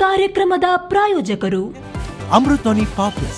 ಕಾರ್ಯಕ್ರಮದ ಪ್ರಾಯೋಜಕರು ಅಮೃತವಾಣಿ ಪಾಪ್ಲಸ್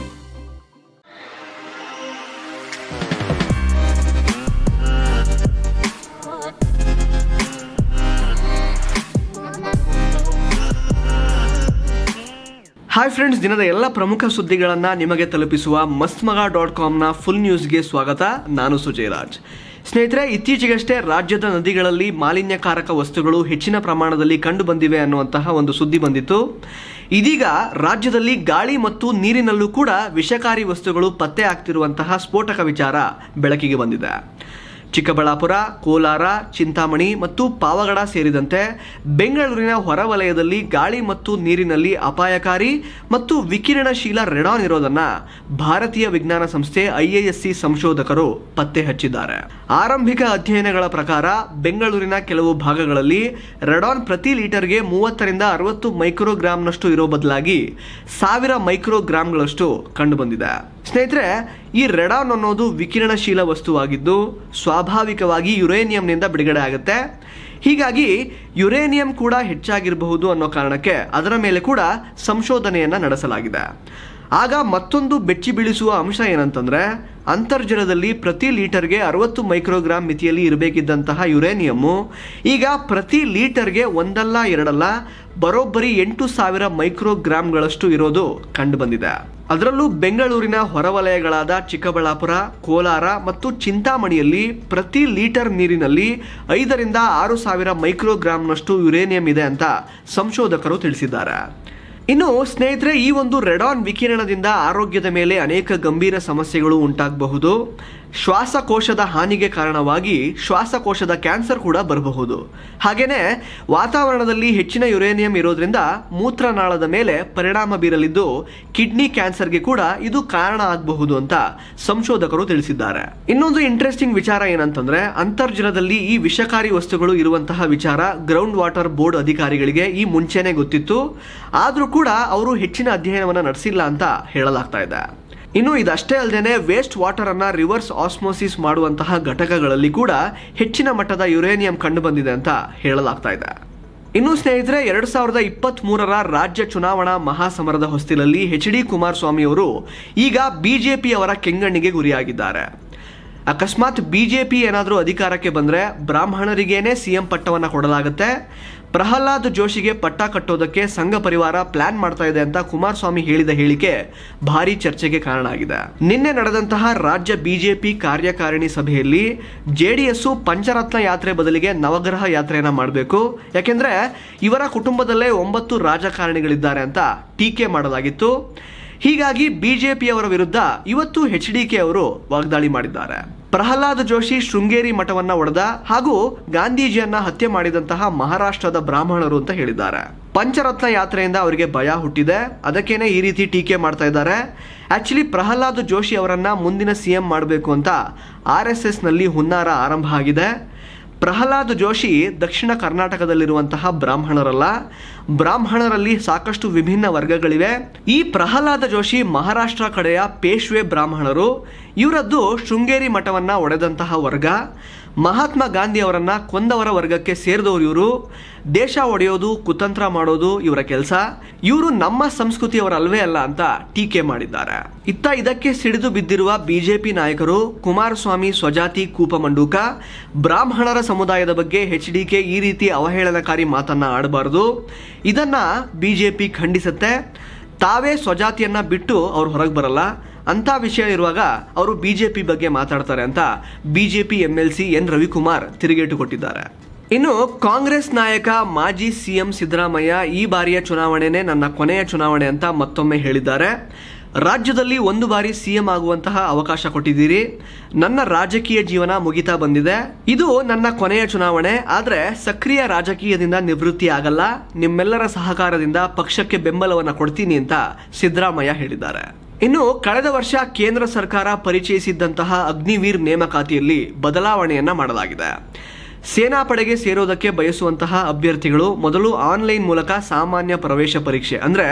hi friends ದಿನದ ಎಲ್ಲ ಪ್ರಮುಖ ಸುದ್ದಿಗಳನ್ನು ನಿಮಗೆ ತಲುಪಿಸುವ ಮಸ್ತ್ಮಗ ಡಾಟ್ ಕಾಮ್ನ ಫುಲ್ ನ್ಯೂಸ್ಗೆ ಸ್ವಾಗತ ನಾನು ಸುಜಯರಾಜ್ ಸ್ನೇಹಿತರೆ ಇತ್ತೀಚೆಗಷ್ಟೇ ರಾಜ್ಯದ ನದಿಗಳಲ್ಲಿ ಮಾಲಿನ್ಯಕಾರಕ ವಸ್ತುಗಳು ಹೆಚ್ಚಿನ ಪ್ರಮಾಣದಲ್ಲಿ ಕಂಡು ಬಂದಿವೆ ಅನ್ನುವಂತಹ ಒಂದು ಸುದ್ದಿ ಬಂದಿತ್ತು ಇದೀಗ ರಾಜ್ಯದಲ್ಲಿ ಗಾಳಿ ಮತ್ತು ನೀರಿನಲ್ಲೂ ಕೂಡ ವಿಷಕಾರಿ ವಸ್ತುಗಳು ಪತ್ತೆ ಆಗ್ತಿರುವಂತಹ ಸ್ಫೋಟಕ ವಿಚಾರ ಬೆಳಕಿಗೆ ಬಂದಿದೆ ಚಿಕ್ಕಬಳ್ಳಾಪುರ ಕೋಲಾರ ಚಿಂತಾಮಣಿ ಮತ್ತು ಪಾವಗಡ ಸೇರಿದಂತೆ ಬೆಂಗಳೂರಿನ ಹೊರವಲಯದಲ್ಲಿ ಗಾಳಿ ಮತ್ತು ನೀರಿನಲ್ಲಿ ಅಪಾಯಕಾರಿ ಮತ್ತು ವಿಕಿರಣಶೀಲ ರೆಡಾನ್ ಇರೋದನ್ನ ಭಾರತೀಯ ವಿಜ್ಞಾನ ಸಂಸ್ಥೆ ಐಎಎಸ್ಸಿ ಸಂಶೋಧಕರು ಪತ್ತೆ ಹಚ್ಚಿದ್ದಾರೆ ಆರಂಭಿಕ ಅಧ್ಯಯನಗಳ ಪ್ರಕಾರ ಬೆಂಗಳೂರಿನ ಕೆಲವು ಭಾಗಗಳಲ್ಲಿ ರೆಡಾನ್ ಪ್ರತಿ ಲೀಟರ್ಗೆ ಮೂವತ್ತರಿಂದ ಅರವತ್ತು ಮೈಕ್ರೋಗ್ರಾಂನಷ್ಟು ಇರೋ ಬದಲಾಗಿ ಸಾವಿರ ಮೈಕ್ರೋಗ್ರಾಂಗಳಷ್ಟು ಕಂಡುಬಂದಿದೆ ಸ್ನೇಹಿತರೆ ಈ ರೆಡಾನ್ ಅನ್ನೋದು ವಿಕಿರಣಶೀಲ ವಸ್ತುವಾಗಿದ್ದು ಸ್ವಾಭಾವಿಕವಾಗಿ ಯುರೇನಿಯಂನಿಂದ ಬಿಡುಗಡೆ ಆಗುತ್ತೆ ಹೀಗಾಗಿ ಯುರೇನಿಯಂ ಕೂಡ ಹೆಚ್ಚಾಗಿರಬಹುದು ಅನ್ನೋ ಕಾರಣಕ್ಕೆ ಅದರ ಮೇಲೆ ಕೂಡ ಸಂಶೋಧನೆಯನ್ನು ನಡೆಸಲಾಗಿದೆ ಆಗ ಮತ್ತೊಂದು ಬೆಚ್ಚಿ ಬೀಳಿಸುವ ಅಂಶ ಏನಂತಂದ್ರೆ ಅಂತರ್ಜಲದಲ್ಲಿ ಪ್ರತಿ ಲೀಟರ್ಗೆ ಅರವತ್ತು ಮೈಕ್ರೋಗ್ರಾಮ್ ಮಿತಿಯಲ್ಲಿ ಇರಬೇಕಿದ್ದಂತಹ ಯುರೇನಿಯಮ್ಮು ಈಗ ಪ್ರತಿ ಲೀಟರ್ಗೆ ಒಂದಲ್ಲ ಎರಡಲ್ಲ ಬರೋಬ್ಬರಿ ಎಂಟು ಸಾವಿರ ಮೈಕ್ರೋಗ್ರಾಮ್ಗಳಷ್ಟು ಇರೋದು ಕಂಡುಬಂದಿದೆ ಅದರಲ್ಲೂ ಬೆಂಗಳೂರಿನ ಹೊರವಲಯಗಳಾದ ಚಿಕ್ಕಬಳ್ಳಾಪುರ ಕೋಲಾರ ಮತ್ತು ಚಿಂತಾಮಣಿಯಲ್ಲಿ ಪ್ರತಿ ಲೀಟರ್ ನೀರಿನಲ್ಲಿ ಐದರಿಂದ ಆರು ಸಾವಿರ ಮೈಕ್ರೋಗ್ರಾಮ್ನಷ್ಟು ಯುರೇನಿಯಂ ಇದೆ ಅಂತ ಸಂಶೋಧಕರು ತಿಳಿಸಿದ್ದಾರೆ ಇನ್ನು ಸ್ನೇಹಿತರೆ ಈ ಒಂದು ರೆಡಾನ್ ವಿಕಿರಣದಿಂದ ಆರೋಗ್ಯದ ಮೇಲೆ ಅನೇಕ ಗಂಭೀರ ಸಮಸ್ಯೆಗಳು ಉಂಟಾಗಬಹುದು ಶ್ವಾಸಕೋಶದ ಹಾನಿಗೆ ಕಾರಣವಾಗಿ ಶ್ವಾಸಕೋಶದ ಕ್ಯಾನ್ಸರ್ ಕೂಡ ಬರಬಹುದು ಹಾಗೇನೆ ವಾತಾವರಣದಲ್ಲಿ ಹೆಚ್ಚಿನ ಯುರೇನಿಯಂ ಇರೋದ್ರಿಂದ ಮೂತ್ರನಾಳದ ಮೇಲೆ ಪರಿಣಾಮ ಬೀರಲಿದ್ದು ಕಿಡ್ನಿ ಕ್ಯಾನ್ಸರ್ಗೆ ಕೂಡ ಇದು ಕಾರಣ ಆಗಬಹುದು ಅಂತ ಸಂಶೋಧಕರು ತಿಳಿಸಿದ್ದಾರೆ ಇನ್ನೊಂದು ಇಂಟ್ರೆಸ್ಟಿಂಗ್ ವಿಚಾರ ಏನಂತಂದ್ರೆ ಅಂತರ್ಜಲದಲ್ಲಿ ಈ ವಿಷಕಾರಿ ವಸ್ತುಗಳು ಇರುವಂತಹ ವಿಚಾರ ಗ್ರೌಂಡ್ ವಾಟರ್ ಬೋರ್ಡ್ ಅಧಿಕಾರಿಗಳಿಗೆ ಈ ಮುಂಚೆನೆ ಗೊತ್ತಿತ್ತು ಆದ್ರೂ ಕೂಡ ಅವರು ಹೆಚ್ಚಿನ ಅಧ್ಯಯನವನ್ನು ನಡೆಸಿಲ್ಲ ಅಂತ ಹೇಳಲಾಗ್ತಾ ಇದೆ ಇನ್ನು ಇದಷ್ಟೇ ಅಲ್ಲದೆ ವೇಸ್ಟ್ ವಾಟರ್ ಅನ್ನ ರಿವರ್ಸ್ ಆಸ್ಮೋಸಿಸ್ ಮಾಡುವಂತಹ ಘಟಕಗಳಲ್ಲಿ ಕೂಡ ಹೆಚ್ಚಿನ ಮಟ್ಟದ ಯುರೇನಿಯಂ ಕಂಡುಬಂದಿದೆ ಅಂತ ಹೇಳಲಾಗ್ತಾ ಇದೆ ಇನ್ನು ಸ್ನೇಹಿತರೆ ಎರಡ್ ಸಾವಿರದ ಇಪ್ಪತ್ತ್ ಮೂರರ ರಾಜ್ಯ ಚುನಾವಣಾ ಮಹಾಸಮರದ ಹೊಸ್ತಿಲಲ್ಲಿ ಎಚ್ ಡಿ ಕುಮಾರಸ್ವಾಮಿ ಅವರು ಈಗ ಬಿಜೆಪಿ ಅವರ ಕೆಂಗಣ್ಣಿಗೆ ಗುರಿಯಾಗಿದ್ದಾರೆ ಅಕಸ್ಮಾತ್ ಬಿಜೆಪಿ ಏನಾದರೂ ಅಧಿಕಾರಕ್ಕೆ ಬಂದರೆ ಬ್ರಾಹ್ಮಣರಿಗೇನೆ ಸಿಎಂ ಪಟ್ಟವನ್ನು ಕೊಡಲಾಗುತ್ತೆ ಪ್ರಹ್ಲಾದ್ ಜೋಶಿಗೆ ಪಟ್ಟ ಕಟ್ಟೋದಕ್ಕೆ ಸಂಘ ಪರಿವಾರ ಪ್ಲಾನ್ ಮಾಡ್ತಾ ಇದೆ ಅಂತ ಕುಮಾರಸ್ವಾಮಿ ಹೇಳಿದ ಹೇಳಿಕೆ ಭಾರಿ ಚರ್ಚೆಗೆ ಕಾರಣ ಆಗಿದೆ ನಿನ್ನೆ ನಡೆದಂತಹ ರಾಜ್ಯ ಬಿಜೆಪಿ ಕಾರ್ಯಕಾರಿಣಿ ಸಭೆಯಲ್ಲಿ ಜೆಡಿಎಸ್ ಪಂಚರತ್ನ ಯಾತ್ರೆ ಬದಲಿಗೆ ನವಗ್ರಹ ಯಾತ್ರೆಯನ್ನ ಮಾಡಬೇಕು ಯಾಕೆಂದ್ರೆ ಇವರ ಕುಟುಂಬದಲ್ಲೇ ಒಂಬತ್ತು ರಾಜಕಾರಣಿಗಳಿದ್ದಾರೆ ಅಂತ ಟೀಕೆ ಮಾಡಲಾಗಿತ್ತು ಹೀಗಾಗಿ ಬಿಜೆಪಿಯವರ ವಿರುದ್ಧ ಇವತ್ತು ಎಚ್ ಡಿ ಕೆ ಅವರು ವಾಗ್ದಾಳಿ ಮಾಡಿದ್ದಾರೆ ಪ್ರಹ್ಲಾದ್ ಜೋಶಿ ಶೃಂಗೇರಿ ಮಠವನ್ನ ಒಡೆದ ಹಾಗೂ ಗಾಂಧೀಜಿಯನ್ನ ಹತ್ಯೆ ಮಾಡಿದಂತಹ ಮಹಾರಾಷ್ಟ್ರದ ಬ್ರಾಹ್ಮಣರು ಅಂತ ಹೇಳಿದ್ದಾರೆ ಪಂಚರತ್ನ ಯಾತ್ರೆಯಿಂದ ಅವರಿಗೆ ಭಯ ಹುಟ್ಟಿದೆ ಅದಕ್ಕೇನೆ ಈ ರೀತಿ ಟೀಕೆ ಮಾಡ್ತಾ ಇದ್ದಾರೆ ಆಕ್ಚುಲಿ ಪ್ರಹ್ಲಾದ್ ಜೋಶಿ ಅವರನ್ನ ಮುಂದಿನ ಸಿಎಂ ಮಾಡಬೇಕು ಅಂತ ಆರ್ ಎಸ್ ಎಸ್ ನಲ್ಲಿ ಹುನ್ನಾರ ಆರಂಭ ಆಗಿದೆ ಪ್ರಹ್ಲಾದ್ ಜೋಶಿ ದಕ್ಷಿಣ ಕರ್ನಾಟಕದಲ್ಲಿರುವಂತಹ ಬ್ರಾಹ್ಮಣರಲ್ಲ ಬ್ರಾಹ್ಮಣರಲ್ಲಿ ಸಾಕಷ್ಟು ವಿಭಿನ್ನ ವರ್ಗಗಳಿವೆ ಈ ಪ್ರಹ್ಲಾದ ಜೋಶಿ ಮಹಾರಾಷ್ಟ್ರ ಕಡೆಯ ಪೇಶ್ವೆ ಬ್ರಾಹ್ಮಣರು ಇವರದ್ದು ಶೃಂಗೇರಿ ಮಠವನ್ನ ಒಡೆದಂತಹ ವರ್ಗ ಮಹಾತ್ಮ ಗಾಂಧಿ ಅವರನ್ನ ಕೊಂದವರ ವರ್ಗಕ್ಕೆ ಸೇರಿದವರು ಇವರು ದೇಶ ಒಡೆಯೋದು ಕುತಂತ್ರ ಮಾಡೋದು ಇವರ ಕೆಲಸ ಇವರು ನಮ್ಮ ಸಂಸ್ಕೃತಿಯವರಲ್ವೇ ಅಲ್ಲ ಅಂತ ಟೀಕೆ ಮಾಡಿದ್ದಾರೆ ಇತ್ತ ಇದಕ್ಕೆ ಸಿಡಿದು ಬಿದ್ದಿರುವ ಬಿಜೆಪಿ ನಾಯಕರು ಕುಮಾರಸ್ವಾಮಿ ಸ್ವಜಾತಿ ಕೂಪಮಂಡೂಕ ಬ್ರಾಹ್ಮಣರ ಸಮುದಾಯದ ಬಗ್ಗೆ ಎಚ್ ಡಿ ಕೆ ಈ ರೀತಿ ಅವಹೇಳನಕಾರಿ ಮಾತನ್ನ ಆಡಬಾರದು ಇದನ್ನ ಬಿಜೆಪಿ ಖಂಡಿಸುತ್ತೆ ತಾವೇ ಸ್ವಜಾತಿಯನ್ನ ಬಿಟ್ಟು ಅವ್ರು ಹೊರಗೆ ಬರಲ್ಲ ಅಂತ ವಿಷಯ ಇರುವಾಗ ಅವರು ಬಿಜೆಪಿ ಬಗ್ಗೆ ಮಾತಾಡ್ತಾರೆ ಅಂತ BJP M L C N Ravikumar ತಿರುಗೇಟು ಕೊಟ್ಟಿದ್ದಾರೆ ಇನ್ನು ಕಾಂಗ್ರೆಸ್ ನಾಯಕ ಮಾಜಿ ಸಿಎಂ ಸಿದ್ದರಾಮಯ್ಯ ಈ ಬಾರಿಯ ಚುನಾವಣೆನೇ ನನ್ನ ಕೊನೆಯ ಚುನಾವಣೆ ಅಂತ ಮತ್ತೊಮ್ಮೆ ಹೇಳಿದ್ದಾರೆ ರಾಜ್ಯದಲ್ಲಿ ಒಂದು ಬಾರಿ ಸಿಎಂ ಆಗುವಂತಹ ಅವಕಾಶ ಕೊಟ್ಟಿದ್ದೀರಿ ನನ್ನ ರಾಜಕೀಯ ಜೀವನ ಮುಗಿತಾ ಬಂದಿದೆ ಇದು ನನ್ನ ಕೊನೆಯ ಚುನಾವಣೆ ಆದ್ರೆ ಸಕ್ರಿಯ ರಾಜಕೀಯದಿಂದ ನಿವೃತ್ತಿ ಆಗಲ್ಲ ನಿಮ್ಮೆಲ್ಲರ ಸಹಕಾರದಿಂದ ಪಕ್ಷಕ್ಕೆ ಬೆಂಬಲವನ್ನ ಕೊಡ್ತೀನಿ ಅಂತ ಸಿದ್ದರಾಮಯ್ಯ ಹೇಳಿದ್ದಾರೆ ಇನ್ನು ಕಳೆದ ವರ್ಷ ಕೇಂದ್ರ ಸರ್ಕಾರ ಪರಿಚಯಿಸಿದ್ದಂತಹ ಅಗ್ನಿವೀರ್ ನೇಮಕಾತಿಯಲ್ಲಿ ಬದಲಾವಣೆಯನ್ನ ಮಾಡಲಾಗಿದೆ ಸೇನಾಪಡೆಗೆ ಸೇರೋದಕ್ಕೆ ಬಯಸುವಂತಹ ಅಭ್ಯರ್ಥಿಗಳು ಮೊದಲು ಆನ್ಲೈನ್ ಮೂಲಕ ಸಾಮಾನ್ಯ ಪ್ರವೇಶ ಪರೀಕ್ಷೆ ಅಂದ್ರೆ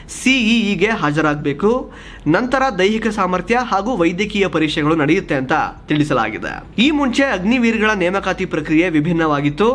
ಸಿಇಇಗೆ ಹಾಜರಾಗಬೇಕು ನಂತರ ದೈಹಿಕ ಸಾಮರ್ಥ್ಯ ಹಾಗೂ ವೈದ್ಯಕೀಯ ಪರೀಕ್ಷೆಗಳು ನಡೆಯುತ್ತೆ ಅಂತ ತಿಳಿಸಲಾಗಿದೆ ಈ ಮುಂಚೆ ಅಗ್ನಿವೀರ್ಗಳ ನೇಮಕಾತಿ ಪ್ರಕ್ರಿಯೆ ವಿಭಿನ್ನವಾಗಿತ್ತು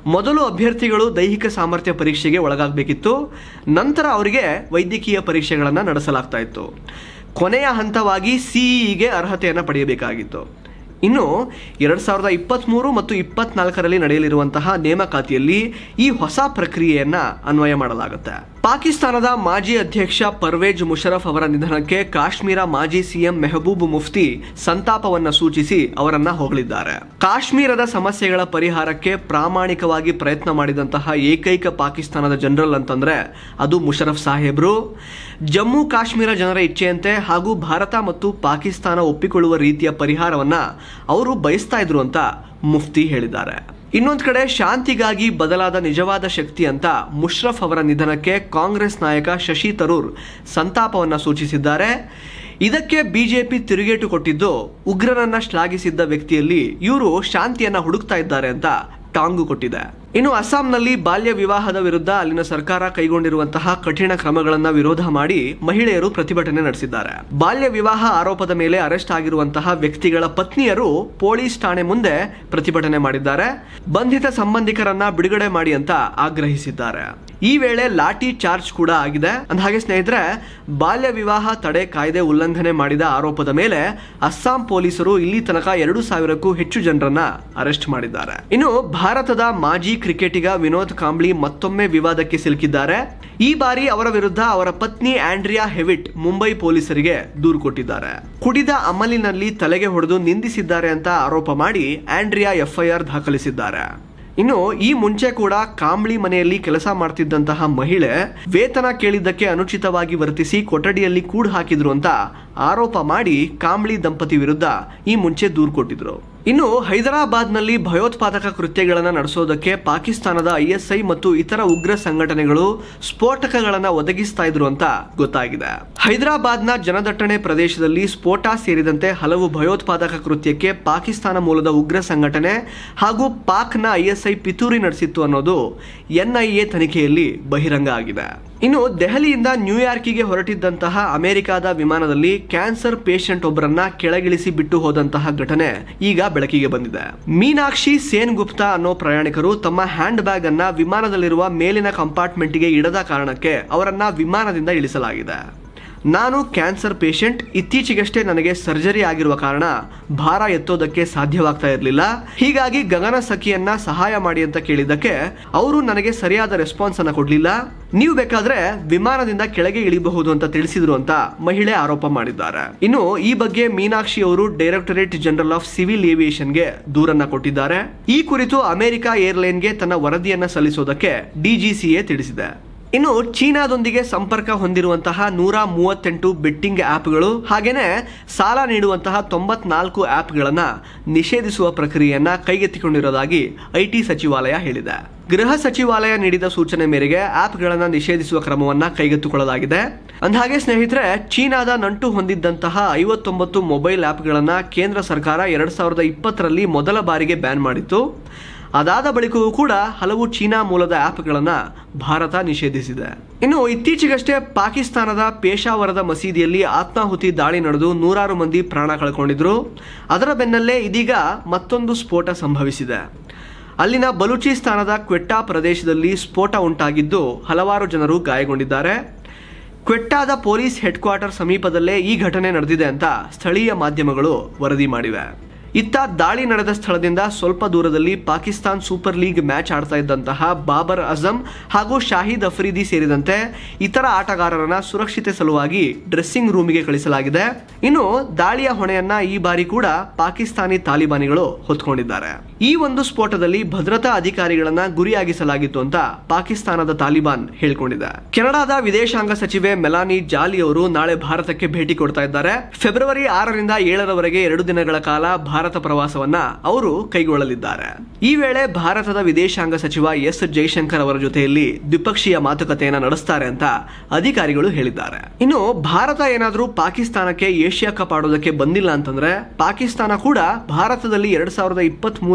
ಮೊದಲು ಅಭ್ಯರ್ಥಿಗಳು ದೈಹಿಕ ಸಾಮರ್ಥ್ಯ ಪರೀಕ್ಷೆಗೆ ಒಳಗಾಗಬೇಕಿತ್ತು ನಂತರ ಅವರಿಗೆ ವೈದ್ಯಕೀಯ ಪರೀಕ್ಷೆಗಳನ್ನು ನಡೆಸಲಾಗ್ತಾ ಇತ್ತು ಕೊನೆಯ ಹಂತವಾಗಿ ಸಿಇಗೆ ಅರ್ಹತೆಯನ್ನು ಪಡೆಯಬೇಕಾಗಿತ್ತು ಇನ್ನು ಎರಡ್ ಸಾವಿರದ ಇಪ್ಪತ್ತ್ಮೂರು ಮತ್ತು ಇಪ್ಪತ್ನಾಲ್ಕರಲ್ಲಿ ನಡೆಯಲಿರುವಂತಹ ನೇಮಕಾತಿಯಲ್ಲಿ ಈ ಹೊಸ ಪ್ರಕ್ರಿಯೆಯನ್ನ ಅನ್ವಯ ಮಾಡಲಾಗುತ್ತೆ ಪಾಕಿಸ್ತಾನದ ಮಾಜಿ ಅಧ್ಯಕ್ಷ ಪರ್ವೇಜ್ ಮುಷರಫ್ ಅವರ ನಿಧನಕ್ಕೆ ಕಾಶ್ಮೀರ ಮಾಜಿ ಸಿಎಂ ಮೆಹಬೂಬ್ ಮುಫ್ತಿ ಸಂತಾಪವನ್ನ ಸೂಚಿಸಿ ಅವರನ್ನ ಹೊಗಳಿದ್ದಾರೆ ಕಾಶ್ಮೀರದ ಸಮಸ್ಯೆಗಳ ಪರಿಹಾರಕ್ಕೆ ಪ್ರಾಮಾಣಿಕವಾಗಿ ಪ್ರಯತ್ನ ಮಾಡಿದಂತಹ ಏಕೈಕ ಪಾಕಿಸ್ತಾನದ ಜನರಲ್ ಅಂತಂದ್ರೆ ಅದು ಮುಷರಫ್ ಸಾಹೇಬ್ರು ಜಮ್ಮು ಕಾಶ್ಮೀರ ಜನರ ಇಚ್ಛೆಯಂತೆ ಹಾಗೂ ಭಾರತ ಮತ್ತು ಪಾಕಿಸ್ತಾನ ಒಪ್ಪಿಕೊಳ್ಳುವ ರೀತಿಯ ಪರಿಹಾರವನ್ನ ಅವರು ಬಯಸ್ತಾ ಇದ್ರು ಅಂತ ಮುಫ್ತಿ ಹೇಳಿದ್ದಾರೆ ಇನ್ನೊಂದು ಕಡೆ ಶಾಂತಿಗಾಗಿ ಬದಲಾದ ನಿಜವಾದ ಶಕ್ತಿ ಅಂತ ಮುಷ್ರಫ್ ಅವರ ನಿಧನಕ್ಕೆ ಕಾಂಗ್ರೆಸ್ ನಾಯಕ ಶಶಿ ತರೂರ್ ಸಂತಾಪವನ್ನ ಸೂಚಿಸಿದ್ದಾರೆ ಇದಕ್ಕೆ ಬಿಜೆಪಿ ತಿರುಗೇಟು ಕೊಟ್ಟಿದ್ದು ಉಗ್ರರನ್ನ ಶ್ಲಾಘಿಸಿದ್ದ ವ್ಯಕ್ತಿಯಲ್ಲಿ ಇವರು ಶಾಂತಿಯನ್ನ ಹುಡುಕ್ತಾ ಇದ್ದಾರೆ ಅಂತ ಟಾಂಗು ಕೊಟ್ಟಿದೆ ಇನ್ನು ಅಸ್ಸಾಂನಲ್ಲಿ ಬಾಲ್ಯ ವಿವಾಹದ ವಿರುದ್ಧ ಅಲ್ಲಿನ ಸರ್ಕಾರ ಕೈಗೊಂಡಿರುವಂತಹ ಕಠಿಣ ಕ್ರಮಗಳನ್ನ ವಿರೋಧ ಮಾಡಿ ಮಹಿಳೆಯರು ಪ್ರತಿಭಟನೆ ನಡೆಸಿದ್ದಾರೆ ಬಾಲ್ಯ ವಿವಾಹ ಆರೋಪದ ಮೇಲೆ ಅರೆಸ್ಟ್ ಆಗಿರುವಂತಹ ವ್ಯಕ್ತಿಗಳ ಪತ್ನಿಯರು ಪೊಲೀಸ್ ಠಾಣೆ ಮುಂದೆ ಪ್ರತಿಭಟನೆ ಮಾಡಿದ್ದಾರೆ ಬಂಧಿತ ಸಂಬಂಧಿಕರನ್ನ ಬಿಡುಗಡೆ ಮಾಡಿ ಅಂತ ಆಗ್ರಹಿಸಿದ್ದಾರೆ ಈ ವೇಳೆ ಲಾಠಿ ಚಾರ್ಜ್ ಕೂಡ ಆಗಿದೆ ಅಂದಹಾಗೆ ಸ್ನೇಹಿತರೆ ಬಾಲ್ಯ ವಿವಾಹ ತಡೆ ಕಾಯ್ದೆ ಉಲ್ಲಂಘನೆ ಮಾಡಿದ ಆರೋಪದ ಮೇಲೆ ಅಸ್ಸಾಂ ಪೊಲೀಸರು ಇಲ್ಲಿ ತನಕ ಎರಡು ಸಾವಿರಕ್ಕೂ ಹೆಚ್ಚು ಜನರನ್ನ ಅರೆಸ್ಟ್ ಮಾಡಿದ್ದಾರೆ ಇನ್ನು ಭಾರತದ ಮಾಜಿ ಕ್ರಿಕೆಟಿಗ ವಿನೋದ್ ಕಾಂಬ್ಳಿ ಮತ್ತೊಮ್ಮೆ ವಿವಾದಕ್ಕೆ ಸಿಲುಕಿದ್ದಾರೆ ಈ ಬಾರಿ ಅವರ ವಿರುದ್ಧ ಅವರ ಪತ್ನಿ ಆಂಡ್ರಿಯಾ ಹೆವಿಟ್ ಮುಂಬೈ ಪೊಲೀಸರಿಗೆ ದೂರು ಕೊಟ್ಟಿದ್ದಾರೆ ಕುಡಿದ ಅಮಲಿನಲ್ಲಿ ತಲೆಗೆ ಹೊಡೆದು ನಿಂದಿಸಿದ್ದಾರೆ ಅಂತ ಆರೋಪ ಮಾಡಿ ಆಂಡ್ರಿಯಾ ಎಫ್ಐಆರ್ ದಾಖಲಿಸಿದ್ದಾರೆ ಇನ್ನು ಈ ಮುಂಚೆ ಕೂಡ ಕಾಂಬ್ಳಿ ಮನೆಯಲ್ಲಿ ಕೆಲಸ ಮಾಡ್ತಿದ್ದಂತಹ ಮಹಿಳೆ ವೇತನ ಕೇಳಿದ್ದಕ್ಕೆ ಅನುಚಿತವಾಗಿ ವರ್ತಿಸಿ ಕೊಠಡಿಯಲ್ಲಿ ಕೂಡು ಹಾಕಿದ್ರು ಅಂತ ಆರೋಪ ಮಾಡಿ ಕಾಂಬ್ಳಿ ದಂಪತಿ ವಿರುದ್ಧ ಈ ಮುಂಚೆ ದೂರು ಕೊಟ್ಟಿದ್ರು ಇನ್ನು ಹೈದರಾಬಾದ್ನಲ್ಲಿ ಭಯೋತ್ಪಾದಕ ಕೃತ್ಯಗಳನ್ನು ನಡೆಸೋದಕ್ಕೆ ಪಾಕಿಸ್ತಾನದ ಐಎಸ್ಐ ಮತ್ತು ಇತರ ಉಗ್ರ ಸಂಘಟನೆಗಳು ಸ್ಫೋಟಕಗಳನ್ನು ಒದಗಿಸ್ತಾ ಇದ್ರು ಅಂತ ಗೊತ್ತಾಗಿದೆ ಹೈದರಾಬಾದ್ನ ಜನದಟ್ಟಣೆ ಪ್ರದೇಶದಲ್ಲಿ ಸ್ಫೋಟ ಸೇರಿದಂತೆ ಹಲವು ಭಯೋತ್ಪಾದಕ ಕೃತ್ಯಕ್ಕೆ ಪಾಕಿಸ್ತಾನ ಮೂಲದ ಉಗ್ರ ಸಂಘಟನೆ ಹಾಗೂ ಪಾಕ್ನ ಐಎಸ್ಐ ಪಿತೂರಿ ನಡೆಸಿತ್ತು ಅನ್ನೋದು ಎನ್ಐಎ ತನಿಖೆಯಲ್ಲಿ ಬಹಿರಂಗ ಆಗಿದೆ ಇನ್ನು ದೆಹಲಿಯಿಂದ ನ್ಯೂಯಾರ್ಕಿಗೆ ಹೊರಟಿದ್ದಂತಹ ಅಮೆರಿಕದ ವಿಮಾನದಲ್ಲಿ ಕ್ಯಾನ್ಸರ್ ಪೇಷಂಟ್ ಒಬ್ಬರನ್ನ ಕೆಳಗಿಳಿಸಿ ಬಿಟ್ಟು ಹೋದಂತಹ ಘಟನೆ ಈಗ ಬೆಳಕಿಗೆ ಬಂದಿದೆ ಮೀನಾಕ್ಷಿ ಸೇನ್ ಗುಪ್ತಾ ಅನ್ನೋ ಪ್ರಯಾಣಿಕರು ತಮ್ಮ ಹ್ಯಾಂಡ್ ಬ್ಯಾಗ್ ಅನ್ನ ವಿಮಾನದಲ್ಲಿರುವ ಮೇಲಿನ ಕಂಪಾರ್ಟ್ಮೆಂಟ್ಗೆ ಇಡದ ಕಾರಣಕ್ಕೆ ಅವರನ್ನ ವಿಮಾನದಿಂದ ಇಳಿಸಲಾಗಿದೆ ನಾನು ಕ್ಯಾನ್ಸರ್ ಪೇಷಂಟ್ ಇತ್ತೀಚೆಗಷ್ಟೇ ನನಗೆ ಸರ್ಜರಿ ಆಗಿರುವ ಕಾರಣ ಭಾರ ಎತ್ತೋದಕ್ಕೆ ಸಾಧ್ಯವಾಗ್ತಾ ಇರಲಿಲ್ಲ ಹೀಗಾಗಿ ಗಗನ ಸಖಿಯನ್ನ ಸಹಾಯ ಮಾಡಿ ಅಂತ ಕೇಳಿದ್ದಕ್ಕೆ ಅವರು ನನಗೆ ಸರಿಯಾದ ರೆಸ್ಪಾನ್ಸ್ ಅನ್ನ ಕೊಡ್ಲಿಲ್ಲ ನೀವು ಬೇಕಾದ್ರೆ ವಿಮಾನದಿಂದ ಕೆಳಗೆ ಇಳಿಬಹುದು ಅಂತ ತಿಳಿಸಿದ್ರು ಅಂತ ಮಹಿಳೆ ಆರೋಪ ಮಾಡಿದ್ದಾರೆ ಇನ್ನು ಈ ಬಗ್ಗೆ ಮೀನಾಕ್ಷಿ ಅವರು ಡೈರೆಕ್ಟರೇಟ್ ಜನರಲ್ ಆಫ್ ಸಿವಿಲ್ ಏವಿಯೇಷನ್ಗೆ ದೂರನ್ನ ಕೊಟ್ಟಿದ್ದಾರೆ ಈ ಕುರಿತು ಅಮೆರಿಕ ಏರ್ಲೈನ್ಗೆ ತನ್ನ ವರದಿಯನ್ನ ಸಲ್ಲಿಸೋದಕ್ಕೆ ಡಿಜಿಸಿಎ ತಿಳಿಸಿದೆ ಇನ್ನು ಚೀನಾದೊಂದಿಗೆ ಸಂಪರ್ಕ ಹೊಂದಿರುವಂತಹ ನೂರ ಮೂವತ್ತೆಂಟು ಬೆಟ್ಟಿಂಗ್ ಆ್ಯಪ್ಗಳು ಹಾಗೇನೆ ಸಾಲ ನೀಡುವಂತಹ ತೊಂಬತ್ನಾಲ್ಕು ಆ್ಯಪ್ಗಳನ್ನು ನಿಷೇಧಿಸುವ ಪ್ರಕ್ರಿಯೆಯನ್ನ ಕೈಗೆತ್ತಿಕೊಂಡಿರೋದಾಗಿ ಐಟಿ ಸಚಿವಾಲಯ ಹೇಳಿದೆ ಗೃಹ ಸಚಿವಾಲಯ ನೀಡಿದ ಸೂಚನೆ ಮೇರೆಗೆ ಆ್ಯಪ್ಗಳನ್ನು ನಿಷೇಧಿಸುವ ಕ್ರಮವನ್ನ ಕೈಗೆತ್ತಿಕೊಳ್ಳಲಾಗಿದೆ ಅಂದಹಾಗೆ ಸ್ನೇಹಿತರೆ ಚೀನಾದ ನಂಟು ಹೊಂದಿದ್ದಂತಹ ಐವತ್ತೊಂಬತ್ತು ಮೊಬೈಲ್ ಆ್ಯಪ್ಗಳನ್ನು ಕೇಂದ್ರ ಸರ್ಕಾರ ಎರಡ್ ಸಾವಿರದ ಇಪ್ಪತ್ತರಲ್ಲಿ ಮೊದಲ ಬಾರಿಗೆ ಬ್ಯಾನ್ ಮಾಡಿತ್ತು ಅದಾದ ಬಳಿಕವೂ ಕೂಡ ಹಲವು ಚೀನಾ ಮೂಲದ ಆ್ಯಪ್ಗಳನ್ನು ಭಾರತ ನಿಷೇಧಿಸಿದೆ ಇನ್ನು ಇತ್ತೀಚೆಗಷ್ಟೇ ಪಾಕಿಸ್ತಾನದ ಪೇಶಾವರದ ಮಸೀದಿಯಲ್ಲಿ ಆತ್ಮಾಹುತಿ ದಾಳಿ ನಡೆದು ನೂರಾರು ಮಂದಿ ಪ್ರಾಣ ಕಳ್ಕೊಂಡಿದ್ರು ಅದರ ಬೆನ್ನಲ್ಲೇ ಇದೀಗ ಮತ್ತೊಂದು ಸ್ಫೋಟ ಸಂಭವಿಸಿದೆ ಅಲ್ಲಿನ ಬಲೂಚಿಸ್ತಾನದ ಕ್ವೆಟ್ಟಾ ಪ್ರದೇಶದಲ್ಲಿ ಸ್ಫೋಟ ಉಂಟಾಗಿದ್ದು ಹಲವಾರು ಜನರು ಗಾಯಗೊಂಡಿದ್ದಾರೆ ಕ್ವೆಟ್ಟಾದ ಪೊಲೀಸ್ ಹೆಡ್ ಕ್ವಾರ್ಟರ್ ಸಮೀಪದಲ್ಲೇ ಈ ಘಟನೆ ನಡೆದಿದೆ ಅಂತ ಸ್ಥಳೀಯ ಮಾಧ್ಯಮಗಳು ವರದಿ ಮಾಡಿವೆ ಇತ್ತ ದಾಳಿ ನಡೆದ ಸ್ಥಳದಿಂದ ಸ್ವಲ್ಪ ದೂರದಲ್ಲಿ ಪಾಕಿಸ್ತಾನ್ ಸೂಪರ್ ಲೀಗ್ ಮ್ಯಾಚ್ ಆಡ್ತಾ ಇದ್ದಂತಹ ಬಾಬರ್ ಅಜಂ ಹಾಗೂ ಶಾಹಿದ್ ಅಫ್ರಿದಿ ಸೇರಿದಂತೆ ಇತರ ಆಟಗಾರರನ್ನ ಸುರಕ್ಷತೆ ಸಲುವಾಗಿ ಡ್ರೆಸ್ಸಿಂಗ್ ರೂಮಿಗೆ ಕಳಿಸಲಾಗಿದೆ ಇನ್ನು ದಾಳಿಯ ಹೊಣೆಯನ್ನ ಈ ಬಾರಿ ಕೂಡ ಪಾಕಿಸ್ತಾನಿ ತಾಲಿಬಾನಿಗಳು ಹೊತ್ಕೊಂಡಿದ್ದಾರೆ ಈ ಒಂದು ಸ್ಫೋಟದಲ್ಲಿ ಭದ್ರತಾ ಅಧಿಕಾರಿಗಳನ್ನ ಗುರಿಯಾಗಿಸಲಾಗಿತ್ತು ಅಂತ ಪಾಕಿಸ್ತಾನದ ತಾಲಿಬಾನ್ ಹೇಳಿಕೊಂಡಿದೆ ಕೆನಡಾದ ವಿದೇಶಾಂಗ ಸಚಿವೆ ಮೆಲಾನಿ ಜಾಲಿ ಅವರು ನಾಳೆ ಭಾರತಕ್ಕೆ ಭೇಟಿ ಕೊಡ್ತಾ ಇದ್ದಾರೆ ಫೆಬ್ರವರಿ ಆರರಿಂದ ಏಳರವರೆಗೆ ಎರಡು ದಿನಗಳ ಕಾಲ ಭಾರತ ಪ್ರವಾಸವನ್ನ ಅವರು ಕೈಗೊಳ್ಳಲಿದ್ದಾರೆ ಈ ವೇಳೆ ಭಾರತದ ವಿದೇಶಾಂಗ ಸಚಿವ ಎಸ್ ಜೈಶಂಕರ್ ಅವರ ಜೊತೆಯಲ್ಲಿ ದ್ವಿಪಕ್ಷೀಯ ಮಾತುಕತೆಯನ್ನ ನಡೆಸ್ತಾರೆ ಅಂತ ಅಧಿಕಾರಿಗಳು ಹೇಳಿದ್ದಾರೆ ಇನ್ನು ಭಾರತ ಏನಾದರೂ ಪಾಕಿಸ್ತಾನಕ್ಕೆ ಏಷ್ಯಾ ಕಪ್ ಆಡೋದಕ್ಕೆ ಬಂದಿಲ್ಲ ಅಂತಂದ್ರೆ ಪಾಕಿಸ್ತಾನ ಕೂಡ ಭಾರತದಲ್ಲಿ ಎರಡ್ ಸಾವಿರದ ಇಪ್ಪತ್ತ್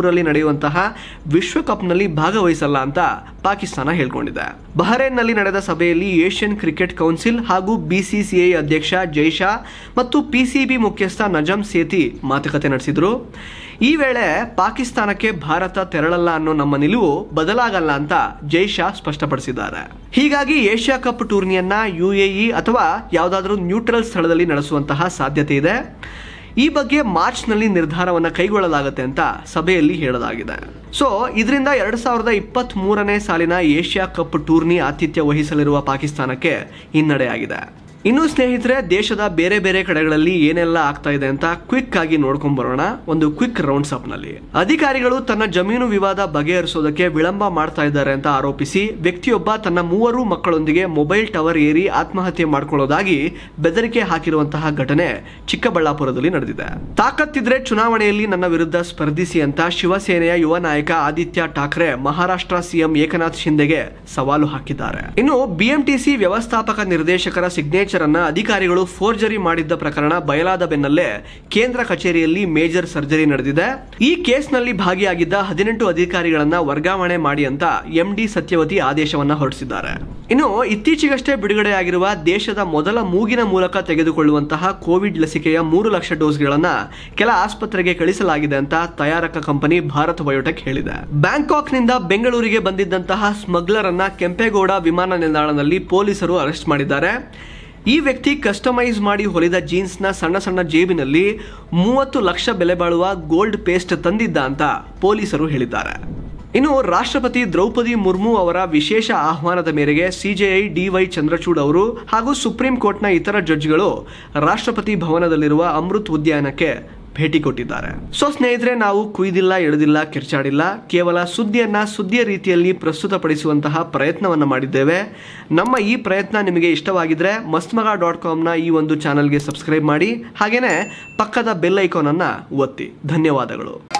ಇಪ್ಪತ್ಮೂರರಲ್ಲಿ ನಡೆಯುವಂತಹ ವಿಶ್ವಕಪ್ನಲ್ಲಿ ಭಾಗವಹಿಸಲ್ಲ ಅಂತ ಪಾಕಿಸ್ತಾನ ಹೇಳ್ಕೊಂಡಿದೆ ಬಹರೇನ್ನಲ್ಲಿ ನಡೆದ ಸಭೆಯಲ್ಲಿ ಏಷ್ಯನ್ ಕ್ರಿಕೆಟ್ ಕೌನ್ಸಿಲ್ ಹಾಗೂ ಬಿಸಿಸಿಐ ಅಧ್ಯಕ್ಷ ಜೈಶಾ ಮತ್ತು ಪಿಸಿಬಿ ಮುಖ್ಯಸ್ಥ ನಜಮ್ ಸೇತಿ ಮಾತುಕತೆ ನಡೆಸಿದ್ರು ಈ ವೇಳೆ ಪಾಕಿಸ್ತಾನಕ್ಕೆ ಭಾರತ ತೆರಳಲ್ಲ ಅನ್ನೋ ನಮ್ಮ ನಿಲುವು ಬದಲಾಗಲ್ಲ ಅಂತ ಜೈಶಾ ಸ್ಪಷ್ಟಪಡಿಸಿದ್ದಾರೆ ಹೀಗಾಗಿ ಏಷ್ಯಾ ಕಪ್ ಟೂರ್ನಿಯನ್ನ ಯುಎಇ ಅಥವಾ ಯಾವುದಾದ್ರೂ ನ್ಯೂಟ್ರಲ್ ಸ್ಥಳದಲ್ಲಿ ನಡೆಸುವಂತಹ ಸಾಧ್ಯತೆ ಇದೆ ಈ ಬಗ್ಗೆ ಮಾರ್ಚ್ನಲ್ಲಿ ನಿರ್ಧಾರವನ್ನು ಕೈಗೊಳ್ಳಲಾಗುತ್ತೆ ಅಂತ ಸಭೆಯಲ್ಲಿ ಹೇಳಲಾಗಿದೆ ಸೊ ಇದರಿಂದ ಎರಡ್ ಸಾವಿರದ ಇಪ್ಪತ್ತ್ ಮೂರನೇ ಸಾಲಿನ ಏಷ್ಯಾ ಕಪ್ ಟೂರ್ನಿ ಆತಿಥ್ಯ ವಹಿಸಲಿರುವ ಪಾಕಿಸ್ತಾನಕ್ಕೆ ಹಿನ್ನಡೆಯಾಗಿದೆ ಇನ್ನು ಸ್ನೇಹಿತರೆ ದೇಶದ ಬೇರೆ ಬೇರೆ ಕಡೆಗಳಲ್ಲಿ ಏನೆಲ್ಲ ಆಗ್ತಾ ಇದೆ ಅಂತ ಕ್ವಿಕ್ ಆಗಿ ನೋಡ್ಕೊಂಡ್ ಬರೋಣ ಒಂದು ಕ್ವಿಕ್ ರೌಂಡ್ಸ್ ಅಪ್ ನಲ್ಲಿ ಅಧಿಕಾರಿಗಳು ತನ್ನ ಜಮೀನು ವಿವಾದ ಬಗೆಹರಿಸೋದಕ್ಕೆ ವಿಳಂಬ ಮಾಡ್ತಾ ಇದ್ದಾರೆ ಅಂತ ಆರೋಪಿಸಿ ವ್ಯಕ್ತಿಯೊಬ್ಬ ತನ್ನ ಮೂವರು ಮಕ್ಕಳೊಂದಿಗೆ ಮೊಬೈಲ್ ಟವರ್ ಏರಿ ಆತ್ಮಹತ್ಯೆ ಮಾಡ್ಕೊಳ್ಳೋದಾಗಿ ಬೆದರಿಕೆ ಹಾಕಿರುವಂತಹ ಘಟನೆ ಚಿಕ್ಕಬಳ್ಳಾಪುರದಲ್ಲಿ ನಡೆದಿದೆ ತಾಕತ್ತಿದ್ರೆ ಚುನಾವಣೆಯಲ್ಲಿ ನನ್ನ ವಿರುದ್ಧ ಸ್ಪರ್ಧಿಸಿ ಅಂತ ಶಿವಸೇನೆಯ ಯುವ ನಾಯಕ ಆದಿತ್ಯ ಠಾಕ್ರೆ ಮಹಾರಾಷ್ಟ್ರ ಸಿಎಂ ಏಕನಾಥ್ ಶಿಂದೆಗೆ ಸವಾಲು ಹಾಕಿದ್ದಾರೆ ಇನ್ನು ಬಿಎಂಟಿಸಿ ವ್ಯವಸ್ಥಾಪಕ ನಿರ್ದೇಶಕರ ಸಿಗ್ನೇಚರ್ ಅನ್ನ ಅಧಿಕಾರಿಗಳು ಫೋರ್ಜರಿ ಮಾಡಿದ್ದ ಪ್ರಕರಣ ಬಯಲಾದ ಬೆನ್ನಲ್ಲೇ ಕೇಂದ್ರ ಕಚೇರಿಯಲ್ಲಿ ಮೇಜರ್ ಸರ್ಜರಿ ನಡೆದಿದೆ ಈ ಕೇಸ್ನಲ್ಲಿ ಭಾಗಿಯಾಗಿದ್ದ ಹದಿನೆಂಟು ಅಧಿಕಾರಿಗಳನ್ನ ವರ್ಗಾವಣೆ ಮಾಡಿ ಅಂತ ಎಂಡಿ ಸತ್ಯವತಿ ಆದೇಶವನ್ನ ಹೊರಡಿಸಿದ್ದಾರೆ ಇನ್ನು ಇತ್ತೀಚೆಗಷ್ಟೇ ಬಿಡುಗಡೆಯಾಗಿರುವ ದೇಶದ ಮೊದಲ ಮೂಗಿನ ಮೂಲಕ ತೆಗೆದುಕೊಳ್ಳುವಂತಹ ಕೋವಿಡ್ ಲಸಿಕೆಯ ಮೂರು ಲಕ್ಷ ಡೋಸ್ಗಳನ್ನ ಕೆಲ ಆಸ್ಪತ್ರೆಗೆ ಕಳಿಸಲಾಗಿದೆ ಅಂತ ತಯಾರಕ ಕಂಪನಿ ಭಾರತ್ ಬಯೋಟೆಕ್ ಹೇಳಿದೆ ಬ್ಯಾಂಕಾಕ್ನಿಂದ ಬೆಂಗಳೂರಿಗೆ ಬಂದಿದ್ದಂತಹ ಸ್ಮಗ್ಲರ್ ಅನ್ನ ಕೆಂಪೇಗೌಡ ವಿಮಾನ ನಿಲ್ದಾಣದಲ್ಲಿ ಪೊಲೀಸರು ಅರೆಸ್ಟ್ ಮಾಡಿದ್ದಾರೆ ಈ ವ್ಯಕ್ತಿ ಕಸ್ಟಮೈಸ್ ಮಾಡಿ ಹೊಲಿದ ಜೀನ್ಸ್ನ ಸಣ್ಣ ಸಣ್ಣ ಜೇಬಿನಲ್ಲಿ ಮೂವತ್ತು ಲಕ್ಷ ಬೆಲೆ ಬಾಳುವ ಗೋಲ್ಡ್ ಪೇಸ್ಟ್ ತಂದಿದ್ದ ಅಂತ ಪೊಲೀಸರು ಹೇಳಿದ್ದಾರೆ ಇನ್ನು ರಾಷ್ಟ್ರಪತಿ ದ್ರೌಪದಿ ಮುರ್ಮು ಅವರ ವಿಶೇಷ ಆಹ್ವಾನದ ಮೇರೆಗೆ ಸಿಜೆಐ ಡಿವೈ ಚಂದ್ರಚೂಡ್ ಅವರು ಹಾಗೂ ಸುಪ್ರೀಂ ಕೋರ್ಟ್ನ ಇತರ ಜಡ್ಜ್ಗಳು ರಾಷ್ಟ್ರಪತಿ ಭವನದಲ್ಲಿರುವ ಅಮೃತ್ ಉದ್ಯಾನಕ್ಕೆ ಭೇಟಿ ಕೊಟ್ಟಿದ್ದಾರೆ ಸೊ ಸ್ನೇಹಿತರೆ ನಾವು ಕುಯ್ದಿಲ್ಲ ಎಳೆದಿಲ್ಲ ಕಿರ್ಚಾಡಿಲ್ಲ ಕೇವಲ ಸುದ್ದಿಯನ್ನ ಸುದ್ದಿಯ ರೀತಿಯಲ್ಲಿ ಪ್ರಸ್ತುತಪಡಿಸುವಂತಹ ಪ್ರಯತ್ನವನ್ನ ಮಾಡಿದ್ದೇವೆ ನಮ್ಮ ಈ ಪ್ರಯತ್ನ ನಿಮಗೆ ಇಷ್ಟವಾಗಿದ್ರೆ ಮಸ್ತ್ಮಗ ಡಾಟ್ ಕಾಮ್ನ ಈ ಒಂದು ಚಾನಲ್ಗೆ ಸಬ್ಸ್ಕ್ರೈಬ್ ಮಾಡಿ ಹಾಗೇನೆ ಪಕ್ಕದ ಬೆಲ್ ಐಕಾನ್ ಅನ್ನ ಒತ್ತಿ ಧನ್ಯವಾದಗಳು